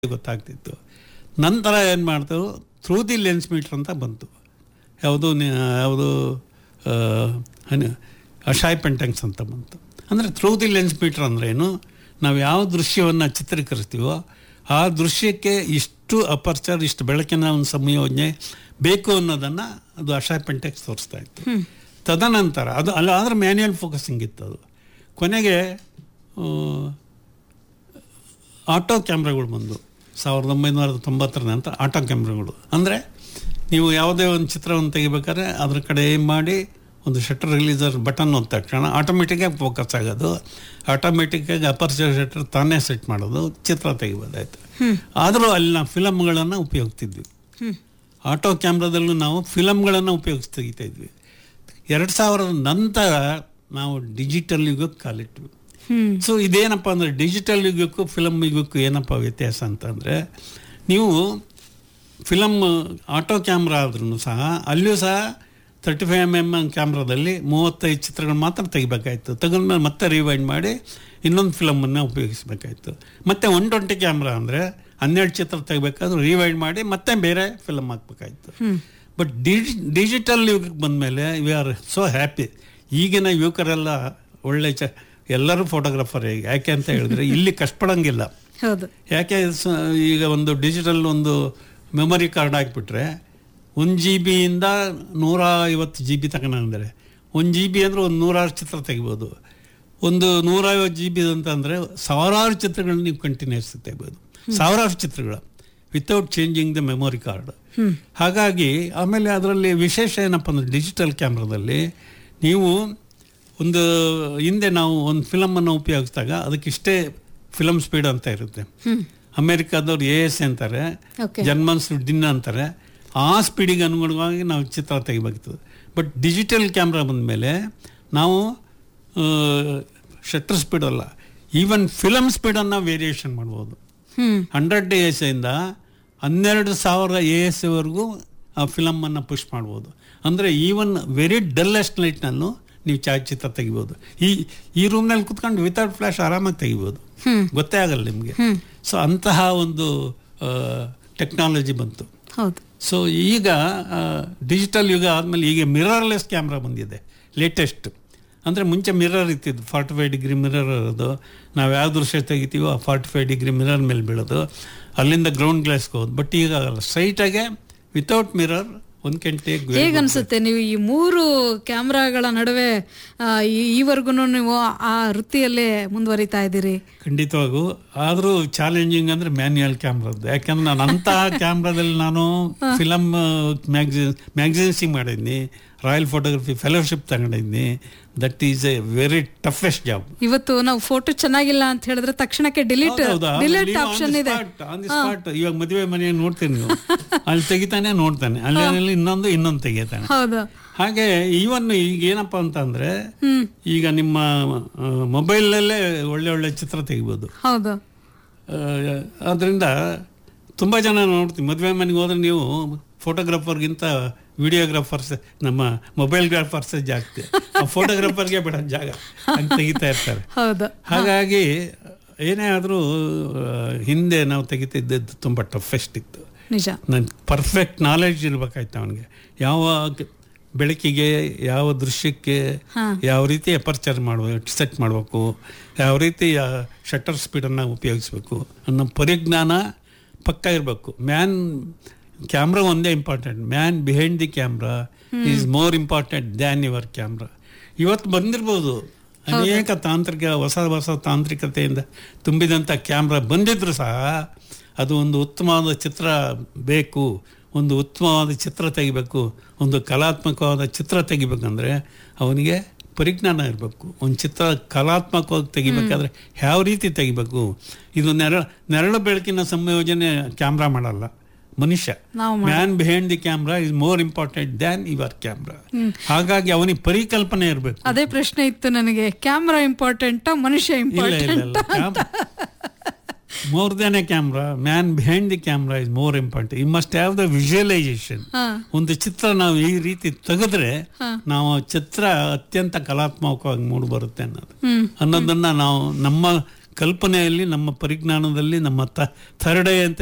ಗೊತ್ತಾಗ್ತಿತ್ತು ನಂತರ ಏನು ಮಾಡ್ತೇವೆ ಥ್ರೂ ದಿ ಲೆನ್ಸ್ ಮೀಟ್ರ್ ಅಂತ ಬಂತು ಯಾವುದು ಯಾವುದು ಅಶಾಯ್ ಪೆಂಟೆಂಗ್ಸ್ ಅಂತ ಬಂತು ಅಂದರೆ ಥ್ರೂ ದಿ ಲೆನ್ಸ್ ಮೀಟ್ರ್ ಅಂದ್ರೇನು ನಾವು ಯಾವ ದೃಶ್ಯವನ್ನು ಚಿತ್ರೀಕರಿಸ್ತೀವೋ ಆ ದೃಶ್ಯಕ್ಕೆ ಇಷ್ಟು ಅಪರ್ಚರ್ ಇಷ್ಟು ಬೆಳಕಿನ ಒಂದು ಸಂಯೋಜನೆ ಬೇಕು ಅನ್ನೋದನ್ನು ಅದು ಅಶಾಯ್ ಪೆಂಟೆಕ್ಸ್ ತೋರಿಸ್ತಾ ಇತ್ತು ತದನಂತರ ಅದು ಅಲ್ಲ ಆದರೆ ಮ್ಯಾನ್ಯಲ್ ಫೋಕಸಿಂಗ್ ಇತ್ತು ಅದು ಕೊನೆಗೆ ಆ, ಆಟೋ ಕ್ಯಾಮ್ರಾಗಳು ಬಂದು ಸಾವಿರದ ಒಂಬೈನೂರ ತೊಂಬತ್ತರ ನಂತರ ಆಟೋ ಕ್ಯಾಮ್ರಾಗಳು ಅಂದರೆ ನೀವು ಯಾವುದೇ ಒಂದು ಚಿತ್ರವನ್ನು ತೆಗಿಬೇಕಾದ್ರೆ ಅದ್ರ ಕಡೆ ಏಮ್ ಮಾಡಿ ಒಂದು ಶಟರ್ ರಿಲೀಸರ್ ಬಟನ್ ಒತ್ತ ತಕ್ಷಣ ಆಟೋಮೆಟಿಕ್ಕಾಗಿ ಫೋಕಸ್ ಆಗೋದು ಆಟೋಮೆಟಿಕ್ಕಾಗಿ ಅಪರ್ಚರ್ ಶಟರ್ ತಾನೇ ಸೆಟ್ ಮಾಡೋದು ಚಿತ್ರ ತೆಗಿಬೋದಾಯ್ತು ಆದರೂ ಅಲ್ಲಿ ನಾವು ಫಿಲಮ್ಗಳನ್ನು ಉಪಯೋಗಿಸ್ತಿದ್ವಿ ಆಟೋ ಕ್ಯಾಮ್ರಾದಲ್ಲೂ ನಾವು ಫಿಲಮ್ಗಳನ್ನು ಉಪಯೋಗಿಸಿ ತೆಗಿತಾ ಇದ್ವಿ ಎರಡು ಸಾವಿರದ ನಂತರ ನಾವು ಡಿಜಿಟಲ್ ಯುಗಕ್ಕೆ ಕಾಲಿಟ್ವಿ ಹ್ಮ್ ಸೊ ಇದೇನಪ್ಪ ಅಂದರೆ ಡಿಜಿಟಲ್ ಯುಗಕ್ಕೂ ಫಿಲಮ್ ಯುಗಕ್ಕೂ ಏನಪ್ಪ ವ್ಯತ್ಯಾಸ ಅಂತಂದರೆ ನೀವು ಫಿಲಮ್ ಆಟೋ ಕ್ಯಾಮ್ರಾ ಆದ್ರೂ ಸಹ ಅಲ್ಲಿಯೂ ಸಹ ತರ್ಟಿ ಫೈವ್ ಎಮ್ ಎಮ್ ಕ್ಯಾಮ್ರಾದಲ್ಲಿ ಮೂವತ್ತೈದು ಚಿತ್ರಗಳು ಮಾತ್ರ ತೆಗಿಬೇಕಾಯ್ತು ತೆಗೆದ್ಮೇಲೆ ಮತ್ತೆ ರಿವೈಂಡ್ ಮಾಡಿ ಇನ್ನೊಂದು ಫಿಲಮನ್ನು ಉಪಯೋಗಿಸಬೇಕಾಯ್ತು ಮತ್ತು ಒನ್ ಟ್ವೆಂಟಿ ಕ್ಯಾಮ್ರಾ ಅಂದರೆ ಹನ್ನೆರಡು ಚಿತ್ರ ತೆಗಿಬೇಕಾದ್ರೂ ರಿವೈಂಡ್ ಮಾಡಿ ಮತ್ತೆ ಬೇರೆ ಫಿಲಮ್ ಹಾಕ್ಬೇಕಾಯ್ತು ಬಟ್ ಡಿಜಿ ಡಿಜಿಟಲ್ ಯುಗಕ್ಕೆ ಬಂದಮೇಲೆ ವಿ ಆರ್ ಸೋ ಹ್ಯಾಪಿ ಈಗಿನ ಯುವಕರೆಲ್ಲ ಒಳ್ಳೆ ಚ ಎಲ್ಲರೂ ಫೋಟೋಗ್ರಾಫರ್ ಯಾಕೆ ಅಂತ ಹೇಳಿದ್ರೆ ಇಲ್ಲಿ ಕಷ್ಟಪಡಂಗಿಲ್ಲ ಹೌದು ಯಾಕೆ ಸ- ಈಗ ಒಂದು ಡಿಜಿಟಲ್ ಒಂದು ಮೆಮೊರಿ ಕಾರ್ಡ್ ಹಾಕ್ಬಿಟ್ರೆ ಒಂದು ಜಿ ಬಿಯಿಂದ ನೂರ ಐವತ್ತು ಜಿ ಬಿ ತಗೊಂಡಂದರೆ ಒಂದು ಜಿ ಬಿ ಅಂದರೆ ಒಂದು ನೂರಾರು ಚಿತ್ರ ತೆಗಿಬೋದು ಒಂದು ನೂರೈವತ್ತು ಜಿ ಬಿ ಅಂತಂದರೆ ಸಾವಿರಾರು ಚಿತ್ರಗಳನ್ನ ನೀವು ಕಂಟಿನ್ಯೂಸ್ ತೆಗಿಬೋದು ಸಾವಿರಾರು ಚಿತ್ರಗಳು without changing the memory card ಹಾಗಾಗಿ ಆಮೇಲೆ ಅದರಲ್ಲಿ ವಿಶೇಷ ಏನಪ್ಪ ಅಂದರೆ ಡಿಜಿಟಲ್ ಕ್ಯಾಮ್ರಾದಲ್ಲಿ ನೀವು ಒಂದು ಹಿಂದೆ ನಾವು ಒಂದು ಫಿಲಮನ್ನು ಉಪಯೋಗಿಸಿದಾಗ ಅದಕ್ಕಿಷ್ಟೇ ಫಿಲಮ್ ಸ್ಪೀಡ್ ಅಂತ ಇರುತ್ತೆ ಅಮೇರಿಕಾದವ್ರು ಎ ಎಸ್ ಅಂತಾರೆ Okay. ಜರ್ಮನ್ಸ್ ಡಿನ್ ಅಂತಾರೆ ಆ ಸ್ಪೀಡಿಗೆ ಅನುಗುಣವಾಗಿ ನಾವು ಚಿತ್ರ ತೆಗಿಬೇಕಾಗ್ತದೆ ಬಟ್ ಡಿಜಿಟಲ್ ಕ್ಯಾಮ್ರಾ ಬಂದಮೇಲೆ ನಾವು ಶಟರ್ ಸ್ಪೀಡ್ ಅಲ್ಲ ಈವನ್ ಫಿಲಮ್ ಸ್ಪೀಡನ್ನು ವೇರಿಯೇಷನ್ ಮಾಡ್ಬೋದು ಹ್ಮ್ ಹಂಡ್ರೆಡ್ ಎ ಎಸ್ಸಿಂದ ಹನ್ನೆರಡು ಸಾವಿರ ಎ ಎಸ್ವರೆಗೂ ಆ ಫಿಲಮನ್ನು ಪುಷ್ ಮಾಡ್ಬೋದು ಅಂದರೆ ಈವನ್ ವೆರಿ ಡಲ್ಲೆಸ್ಟ್ ಲೈಟ್ನಲ್ಲೂ ನೀವು ಛಾಯಾಚಿತ್ರ ತೆಗಿಬೋದು ಈ ಈ ರೂಮ್ನಲ್ಲಿ ಕುತ್ಕೊಂಡು ವಿತೌಟ್ ಫ್ಲ್ಯಾಶ್ ಆರಾಮಾಗಿ ತೆಗಿಬೋದು ಗೊತ್ತೇ ಆಗಲ್ಲ ನಿಮಗೆ ಸೊ ಅಂತಹ ಒಂದು ಟೆಕ್ನಾಲಜಿ ಬಂತು ಹೌದು ಸೊ ಈಗ ಡಿಜಿಟಲ್ ಯುಗ ಆದಮೇಲೆ ಈಗ ಮಿರರ್ಲೆಸ್ ಕ್ಯಾಮ್ರಾ ಬಂದಿದೆ ಲೇಟೆಸ್ಟ್ ಅಂದರೆ ಮುಂಚೆ ಮಿರರ್ ಇತ್ತಿದ್ದು ಫಾರ್ಟಿ ಫೈವ್ ಡಿಗ್ರಿ ಮಿರರ್ ಇರೋದು ನಾವು ಯಾವ ದೃಶ್ಯ ತೆಗಿತೀವೋ ಆ ಫಾರ್ಟಿ ಫೈವ್ ಡಿಗ್ರಿ ಮಿರರ್ ಮೇಲೆ ಬೀಳೋದು ಅಲ್ಲಿಂದ ಗ್ರೌಂಡ್ ಗ್ಲಾಸ್ಗೆ ಹೋಗೋದು ಬಟ್ ಈಗ ಸ್ಟ್ರೈಟಾಗೆ ವಿತೌಟ್ ಮಿರರ್ ಒಂದು ಗಂಟೆ ಹೇಗನ್ಸುತ್ತೆ ನೀವು ಈ ಮೂರು ಕ್ಯಾಮ್ರಾಗಳ ನಡುವೆ ಈವರೆಗೂ ನೀವು ಆ ವೃತ್ತಿಯಲ್ಲೇ ಮುಂದುವರಿತಾ ಇದ್ದೀರಿ ಖಂಡಿತವಾಗೂ ಆದರೂ ಚಾಲೆಂಜಿಂಗ್ ಅಂದರೆ ಮ್ಯಾನ್ಯಲ್ ಕ್ಯಾಮ್ರದ್ದು ಯಾಕಂದ್ರೆ ನಾನು ಅಂತಹ ಕ್ಯಾಮ್ರಾದಲ್ಲಿ ನಾನು ಫಿಲಮ್ ಮ್ಯಾಗ್ಝಿನ್ ಮ್ಯಾಗ್ಝಿನ್ಸಿಂಗ್ ಮಾಡಿದ್ದೀನಿ ರಾಯಲ್ ಫೋಟೋಗ್ರಫಿ ಫೆಲೋಶಿಪ್ ತಗೊಂಡಿದ್ದೀನಿ that is a very toughest job ಇವತ್ತು ನಾವು ಫೋಟೋ ಚೆನ್ನಾಗಿಲ್ಲ ಅಂತ ಹೇಳಿದ್ರೆ ತಕ್ಷಣಕ್ಕೆ ಡಿಲೀಟ್ ಡಿಲೀಟ್ ಆಪ್ಷನ್ ಇದೆ ಇವಾಗ ಮದುವೆ ಮನೆಯಾಗ ನೋಡ್ತೀನಿ ನೀವು ಅಲ್ಲಿ ತೆಗಿತಾನೆ ನೋಡ್ತಾನೆ ಅಲ್ಲಿ ಅಲ್ಲಿ ಇನ್ನೊಂದು ಇನ್ನೊಂದು ತೆಗಿತಾನೆ ಹೌದು ಹಾಗೆ ಈವನ್ ಈಗ ಏನಪ್ಪ ಅಂತಂದ್ರೆ ಹ್ಮ್ ಈಗ ನಿಮ್ಮ ಮೊಬೈಲಲ್ಲೇ ಒಳ್ಳೆ ಒಳ್ಳೆ ಚಿತ್ರ ತೆಗಿಬೋದು ಹೌದು ಅದರಿಂದ ತುಂಬ ಜನ ನೋಡ್ತೀವಿ ಮದುವೆ ಮನೆಗೆ ಹೋದ್ರೆ ನೀವು ಫೋಟೋಗ್ರಾಫರ್ಗಿಂತ ವಿಡಿಯೋಗ್ರಾಫರ್ಸ್ ನಮ್ಮ ಮೊಬೈಲ್ಗ್ರಾಫರ್ಸೇ ಜಾಸ್ತಿ ಆ ಫೋಟೋಗ್ರಾಫರ್ಗೆ ಬಿಡೋ ಜಾಗ ಹಂಗೆ ತೆಗಿತಾ ಇರ್ತಾರೆ ಹೌದು ಹಾಗಾಗಿ ಏನೇ ಆದರೂ ಹಿಂದೆ ನಾವು ತೆಗಿತಿದ್ದದ್ದು ತುಂಬ ಟಫೆಸ್ಟ್ ಇತ್ತು ನಿಜ ನನ್ ಪರ್ಫೆಕ್ಟ್ ನಾಲೆಡ್ಜ್ ಇರ್ಬೇಕಾಯ್ತು ಅವನಿಗೆ ಯಾವ ಗ- ಬೆಳಕಿಗೆ ಯಾವ ದೃಶ್ಯಕ್ಕೆ ಹಾ. ಯಾವ ರೀತಿ ಅಪರ್ಚರ್ ಮಾಡಬೇಕು ಸೆಟ್ ಮಾಡಬೇಕು ಯಾವ ರೀತಿ ಶಟರ್ ಸ್ಪೀಡನ್ನು ಉಪಯೋಗಿಸ್ಬೇಕು ಅನ್ನೋ ಪರಿಜ್ಞಾನ ಪಕ್ಕ ಇರಬೇಕು ಮ್ಯಾನ್ ಕ್ಯಾಮ್ರಾ ಒಂದೇ important man behind the camera is more important than your camera ಇವತ್ತು ಬಂದಿರ್ಬೋದು ಅನೇಕ ತಾಂತ್ರಿಕ ಹೊಸ ಹೊಸ ತಾಂತ್ರಿಕತೆಯಿಂದ ತುಂಬಿದಂಥ ಕ್ಯಾಮ್ರಾ ಬಂದಿದ್ರು ಸಹ ಅದು ಒಂದು ಉತ್ತಮವಾದ ಚಿತ್ರ ಬೇಕು ಒಂದು ಉತ್ತಮವಾದ ಚಿತ್ರ ತೆಗಿಬೇಕು ಒಂದು ಕಲಾತ್ಮಕವಾದ ಚಿತ್ರ ತೆಗಿಬೇಕಂದ್ರೆ ಅವನಿಗೆ ಪರಿಜ್ಞಾನ ಇರಬೇಕು ಒಂದು ಚಿತ್ರ ಕಲಾತ್ಮಕವಾಗಿ ತೆಗಿಬೇಕಾದ್ರೆ ಯಾವ ರೀತಿ ತೆಗಿಬೇಕು ಇದು ನೆರಳು ನೆರಳು ಬೆಳಕಿನ ಸಂಯೋಜನೆ ಕ್ಯಾಮ್ರಾ ಮಾಡಲ್ಲ ಮನುಷ್ಯ ನಾವು man behind the camera is more important than your camera ಹಾಗಾಗಿ ಅವನಿಗೆ ಪರಿಕಲ್ಪನೆ ಇರಬೇಕು ಅದೇ ಪ್ರಶ್ನೆ ಇತ್ತು ನನಗೆ ಕ್ಯಾಮ್ರಾ ಇಂಪಾರ್ಟೆಂಟ್ ಮನುಷ್ಯ ಇಲ್ಲ ಇಲ್ಲ ಇಂಪಾರ್ಟೆಂಟ್ ಇಲ್ಲ more than a camera man behind the camera is more important you must have the visualization ಹಾ ಒಂದು ಚಿತ್ರ ನಾವು ಈ ರೀತಿ ತೆಗೆದ್ರೆ ನಾವು ಆ ಚಿತ್ರ ಅತ್ಯಂತ ಕಲಾತ್ಮಕವಾಗಿ ಮೂಡಿ ಬರುತ್ತೆ ಅನ್ನೋದು ಹ್ಮ್ ಅನ್ನೋದನ್ನ ನಾವು ನಮ್ಮ ಕಲ್ಪನೆಯಲ್ಲಿ ನಮ್ಮ ಪರಿಜ್ಞಾನದಲ್ಲಿ ನಮ್ಮ ತ ಥರ್ಡ್ ಐ ಅಂತ